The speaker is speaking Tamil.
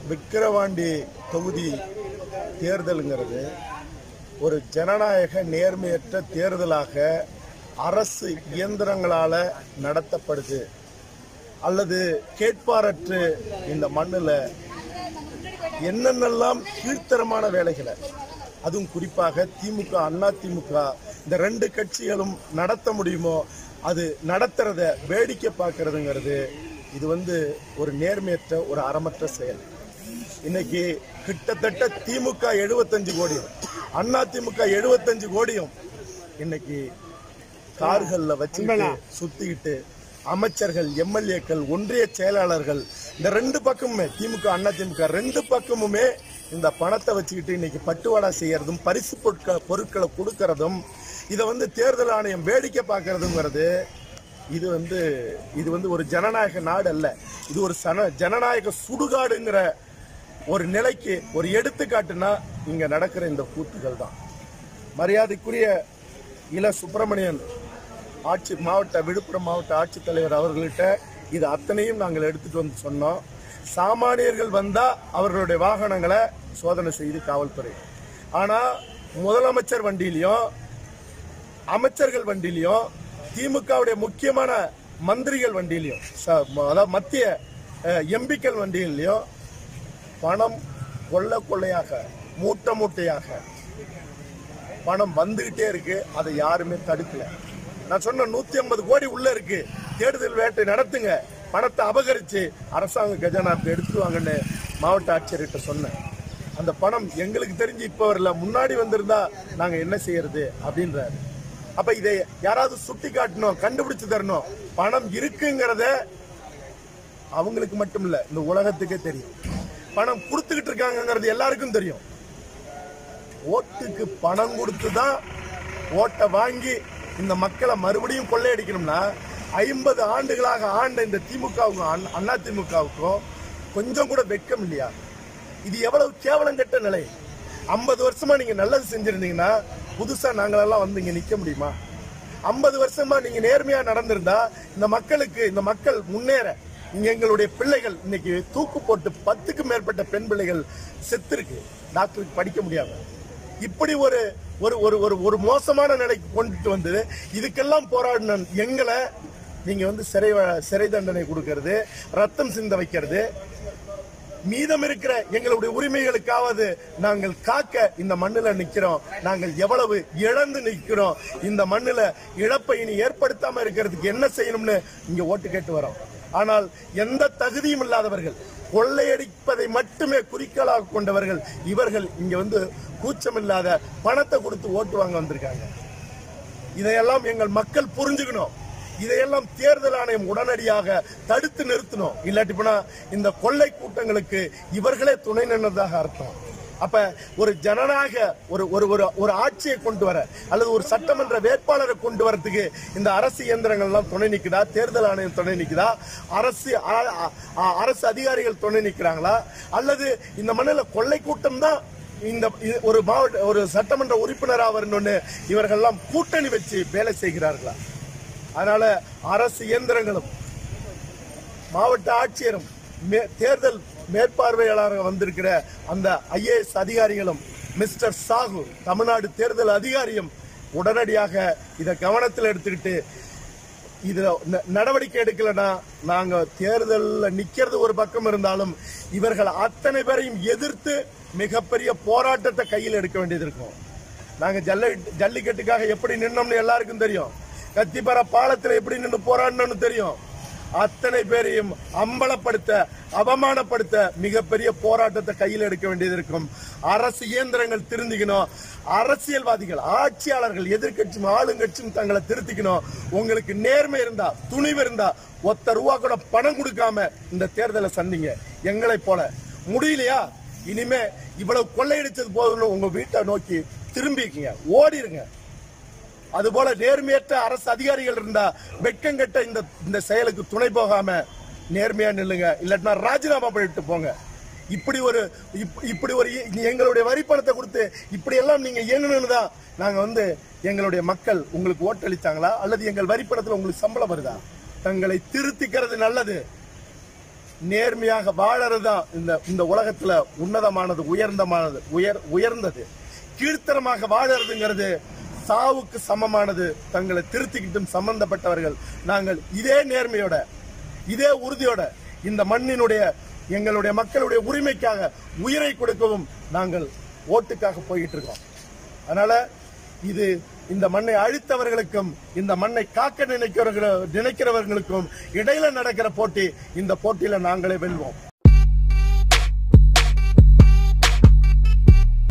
விக்கிரவாண்டி தொகுதி தேர்தலுங்கிறது ஒரு ஜனநாயக நேர்மையற்ற தேர்தலாக அரசு இயந்திரங்களால நடத்தப்படுது அல்லது கேட்பாரற்று இந்த மண்ணில் என்னென்னலாம் கீழ்த்தரமான வேலைகளை அதுவும் குறிப்பாக திமுக அண்ணா திமுக இந்த ரெண்டு கட்சிகளும் நடத்த முடியுமோ அது நடத்துறத வேடிக்கை பார்க்கறதுங்கிறது இது வந்து ஒரு நேர்மையற்ற ஒரு அறமற்ற செயல் இன்னைக்கு கிட்டத்தட்ட திமுக 75 கோடியும் அண்ணா திமுக 75 கோடியும் இன்னைக்கு கார்கள்ல வச்சுக்கிட்டு சுத்திக்கிட்டு அமைச்சர்கள் எம்எல்ஏக்கள் ஒன்றிய செயலாளர்கள் இந்த ரெண்டு பக்கமுமே திமுக அண்ணா திமுக ரெண்டு பக்கமுமே இந்த பணத்தை வச்சுக்கிட்டு இன்னைக்கு பட்டுவாடா செய்யறதும் பரிசு பொருட்கள் பொருட்களை கொடுக்கறதும் இதை வந்து தேர்தல் ஆணையம் வேடிக்கை பார்க்கறதுங்கிறது இது வந்து இது வந்து ஒரு ஜனநாயக நாடு அல்ல இது ஒரு சன ஜனநாயக சுடுகாடுங்கிற ஒரு நிலைக்கு ஒரு எடுத்துக்காட்டுனா இங்க நடக்கிற இந்த கூத்துகள் தான் மரியாதைக்குரிய இள சுப்பிரமணியன் ஆட்சி மாவட்ட விழுப்புரம் மாவட்ட ஆட்சித்தலைவர் அவர்கள்ட்ட இது அத்தனையும் நாங்கள் எடுத்துட்டு வந்து சொன்னோம் சாமானியர்கள் வந்தா அவர்களுடைய வாகனங்களை சோதனை செய்து காவல்துறை ஆனா முதலமைச்சர் வண்டியிலையும் அமைச்சர்கள் வண்டியிலையும் திமுகவுடைய முக்கியமான மந்திரிகள் வண்டியிலையும் ச- அதாவது மத்திய எம்பிக்கள் வண்டியிலையும் பணம் கொள்ள கொள்ளையாக மூட்டை மூட்டையாக பணம் வந்துகிட்டே இருக்கு அதை யாருமே தடுக்கல நான் சொன்ன நூத்தி ஐம்பது கோடி உள்ள இருக்கு தேடுதல் வேட்டை நடத்துங்க பணத்தை அபகரிச்சு அரசாங்க கஜானாவுக்கு எடுத்துருவாங்கன்னு மாவட்ட ஆட்சியர்கிட்ட சொன்னேன் அந்த பணம் எங்களுக்கு தெரிஞ்சு இப்ப வரல முன்னாடி வந்திருந்தா நாங்க என்ன செய்யறது அப்படின்றாரு அப்ப இதை யாராவது சுட்டி காட்டணும் கண்டுபிடிச்சு தரணும் பணம் இருக்குங்கிறத அவங்களுக்கு மட்டும் இல்ல இந்த உலகத்துக்கே தெரியும் பணம் கொடுத்துக்கிட்டு இருக்காங்கங்கிறது எல்லாருக்கும் தெரியும் ஓட்டுக்கு பணம் கொடுத்து தான் ஓட்டை வாங்கி இந்த மக்களை மறுபடியும் கொள்ளையடிக்கணும்னா ஐம்பது ஆண்டுகளாக ஆண்ட இந்த திமுகவுக்கும் அண்ணா திமுகவுக்கும் கொஞ்சம் கூட வெட்கம் இல்லையா இது எவ்வளவு கேவலம் கெட்ட நிலை ஐம்பது வருஷமா நீங்க நல்லது செஞ்சிருந்தீங்கன்னா புதுசா நாங்களெல்லாம் வந்து இங்க நிக்க முடியுமா ஐம்பது வருஷமா நீங்க நேர்மையா நடந்திருந்தா இந்த மக்களுக்கு இந்த மக்கள் முன்னேற இங்க எங்களுடைய பிள்ளைகள் இன்னைக்கு தூக்கு போட்டு பத்துக்கு மேற்பட்ட பெண் பிள்ளைகள் செத்துருக்கு டாக்டருக்கு படிக்க முடியாம இப்படி ஒரு ஒரு ஒரு ஒரு ஒரு மோசமான நிலைக்கு கொண்டுட்டு வந்து இதுக்கெல்லாம் போராடின எங்களை நீங்க வந்து சிறை வ- சிறை தண்டனை கொடுக்கறது ரத்தம் சிந்த வைக்கிறது மீதம் இருக்கிற எங்களுடைய உரிமைகளுக்காவது நாங்கள் காக்க இந்த மண்ணுல நிக்கிறோம் நாங்கள் எவ்வளவு இழந்து நிக்கிறோம் இந்த மண்ணுல இழப்பை இனி ஏற்படுத்தாம இருக்கிறதுக்கு என்ன செய்யணும்னு இங்க ஓட்டு கேட்டு வரோம் ஆனால் எந்த தகுதியும் இல்லாதவர்கள் கொள்ளையடிப்பதை மட்டுமே குறிக்கோளாக கொண்டவர்கள் இவர்கள் இங்க வந்து கூச்சமில்லாத பணத்தை கொடுத்து ஓட்டு வாங்க வந்திருக்காங்க இதையெல்லாம் எங்கள் மக்கள் புரிஞ்சுக்கணும் இதையெல்லாம் தேர்தல் ஆணையம் உடனடியாக தடுத்து நிறுத்தணும் இல்லாட்டி போனா இந்த கொள்ளை கூட்டங்களுக்கு இவர்களே துணை நின்றதாக அர்த்தம் அப்ப ஒரு ஜனநாயக ஒரு ஒரு ஒரு ஒரு ஆட்சியை கொண்டு வர அல்லது ஒரு சட்டமன்ற வேட்பாளரை கொண்டு வரதுக்கு இந்த அரசு இயந்திரங்கள்லாம் துணை நிக்குதா தேர்தல் ஆணையம் துணை நிக்குதா அரசு ஆ- ஆ- அரசு அதிகாரிகள் துணை நிக்கிறாங்களா அல்லது இந்த மண்ணில் கொள்ளை கூட்டம் தான் இந்த இது ஒரு மாவட்ட ஒரு சட்டமன்ற உறுப்பினராக வரணும்னு இவர்கள்லாம் கூட்டணி வச்சு வேலை செய்கிறார்களா அதனால அரசு இயந்திரங்களும் மாவட்ட ஆட்சியரும் மே- தேர்தல் மேற்பார்வையாளராக வந்திருக்கிற அந்த ஐஏஎஸ் அதிகாரிகளும் மிஸ்டர் சாகு தமிழ்நாடு தேர்தல் அதிகாரியும் உடனடியாக இதை கவனத்தில் எடுத்துக்கிட்டு இதுல ந- நடவடிக்கை எடுக்கலனா நாங்க தேர்தல்ல நிக்கிறது ஒரு பக்கம் இருந்தாலும் இவர்கள் அத்தனை பேரையும் எதிர்த்து மிகப்பெரிய போராட்டத்தை கையில் எடுக்க வேண்டியது இருக்கும் நாங்க ஜல்ல ஜல்லிக்கட்டுக்காக எப்படி நின்னோம்னு எல்லாருக்கும் தெரியும் கத்திப்பற பாலத்துல எப்படி நின்று போராடணும்னு தெரியும் அத்தனை பேரையும் அம்பலப்படுத்த அவமானப்படுத்த மிகப்பெரிய போராட்டத்தை கையில் எடுக்க வேண்டியது இருக்கும் அரசு இயந்திரங்கள் திருந்திக்கணும் அரசியல்வாதிகள் ஆட்சியாளர்கள் எதிர்க்கட்சியும் ஆளுங்கட்சியும் தங்களை திருத்திக்கணும் உங்களுக்கு நேர்மை இருந்தா துணிவு இருந்தா ஒத்த ரூபா கூட பணம் கொடுக்காம இந்த தேர்தலை சந்திங்க எங்களை போல முடியலையா இனிமே இவ்வளவு கொள்ளையடிச்சது போதும்னு உங்க வீட்டை நோக்கி திரும்பிக்கங்க ஓடிருங்க அதுபோல நேர்மையற்ற அரசு அதிகாரிகள் இருந்தா வெட்கங்கெட்ட இந்த இந்த செயலுக்கு துணை போகாம நேர்மையா நில்லுங்க இல்லாட்டினா ராஜினாமா பண்ணிட்டு போங்க இப்படி ஒரு இப்- இப்படி ஒரு இ- எங்களுடைய வரி பணத்தை கொடுத்து இப்படி எல்லாம் நீங்க இயங்கணும்னு தான் நாங்க வந்து எங்களுடைய மக்கள் உங்களுக்கு ஓட்டளித்தாங்களா அல்லது எங்கள் வரி பணத்துல உங்களுக்கு சம்பளம் வருதா தங்களை திருத்திக்கிறது நல்லது நேர்மையாக வாழறதுதான் இந்த இந்த உலகத்துல உன்னதமானது உயர்ந்தமானது உயர் உயர்ந்தது கீழ்த்தரமாக வாழறதுங்கிறது சாவுக்கு சமமானது தங்களை திருத்திக்கிட்டும் சம்பந்தப்பட்டவர்கள் நாங்கள் இதே நேர்மையோட இதே உறுதியோட இந்த மண்ணினுடைய எங்களுடைய மக்களுடைய உரிமைக்காக உயிரை கொடுக்கவும் நாங்கள் ஓட்டுக்காக போயிட்டு இருக்கோம் அதனால இது இந்த மண்ணை அழித்தவர்களுக்கும் இந்த மண்ணை காக்க நினைக்கிறவர்கள் நினைக்கிறவர்களுக்கும் இடையில நடக்கிற போட்டி இந்த போட்டியில நாங்களே வெல்வோம்